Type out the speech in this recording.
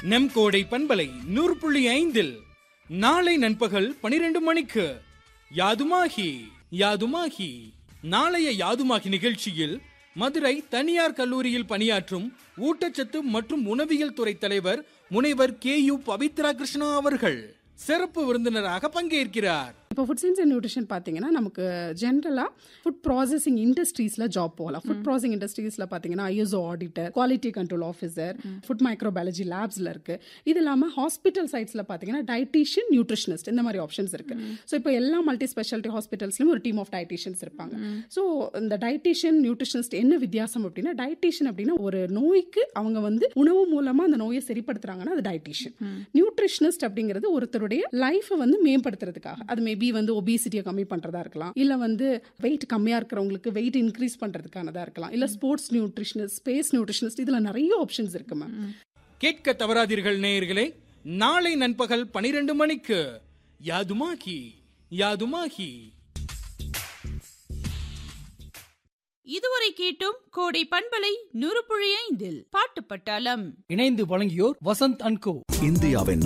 நம் கோடை பண்பலை நூறு புள்ளி ஐந்தில் நாளை நண்பகல் பனிரெண்டு மணிக்கு யாதுமாகி யாதுமாகி நாளைய யாதுமாகி நிகழ்ச்சியில் மதுரை தனியார் கல்லூரியில் பணியாற்றும் ஊட்டச்சத்து மற்றும் உணவியல் துறை தலைவர் முனைவர் கே யு பவித்ரா கிருஷ்ணா அவர்கள் சிறப்பு விருந்தினராக பங்கேற்கிறார் இப்போ ஃபுட் சயின்ஸ் அண்ட் நியூட்ரிஷன் பார்த்தீங்கன்னா நமக்கு ஜென்ரலாக ஃபுட் ப்ராசஸிங் இண்டஸ்ட்ரீஸில் ஜாப் போகலாம் ஃபுட் ப்ராசஸிங் இண்டஸ்ட்ரீஸில் பார்த்தீங்கன்னா ISO auditor quality control officer food microbiology லேப்ஸில் இருக்குது இது இல்லாமல் ஹாஸ்பிட்டல் சைட்ஸில் பார்த்தீங்கன்னா டயட்டீஷியன் நியூட்ரிஷனிஸ்ட் இந்த மாதிரி ஆப்ஷன்ஸ் இருக்குது ஸோ இப்போ எல்லா மல்டி ஸ்பெஷாலிட்டி ஹாஸ்பிட்டல்ஸ்லையும் ஒரு டீம் ஆஃப் டயட்டீஷியன்ஸ் இருப்பாங்க ஸோ இந்த டயட்டீஷியன் நியூட்ரிஷனிஸ்ட் என்ன வித்தியாசம் அப்படின்னா டயட்டீஷியன் அப்படின்னா ஒரு நோய்க்கு அவங்க வந்து உணவு மூலமாக அந்த நோயை சரிப்படுத்துறாங்கன்னா அது டயட்டீஷியன் நியூட்ரிஷனிஸ்ட் அப்படிங்கிறது ஒருத்தருடைய லைஃபை வந்து மேம்படுத்துறதுக்காக அது மேபி வந்து ஒபிசிட்டியை கம்மி பண்றதா இருக்கலாம் இல்ல வந்து வெயிட் கம்மியா இருக்கிறவங்களுக்கு வெயிட் இன்க்ரீஸ் பண்றதுக்கானதா இருக்கலாம் இல்ல ஸ்போர்ட்ஸ் நியூட்ரிஷனிஸ்ட் ஸ்பேஸ் நியூட்ரிஷனிஸ்ட் இதுல நிறைய ஆப்ஷன்ஸ் இருக்கு மேம் கேட்க தவறாதீர்கள் நேயர்களே நாளை நண்பகல் பனிரெண்டு மணிக்கு யாதுமாகி யாதுமாகி இதுவரை கேட்டும் கோடை பண்பலை நூறு புள்ளி ஐந்தில் பாட்டு பட்டாளம் இணைந்து வழங்கியோர் வசந்த் அன்கோ இந்தியாவின்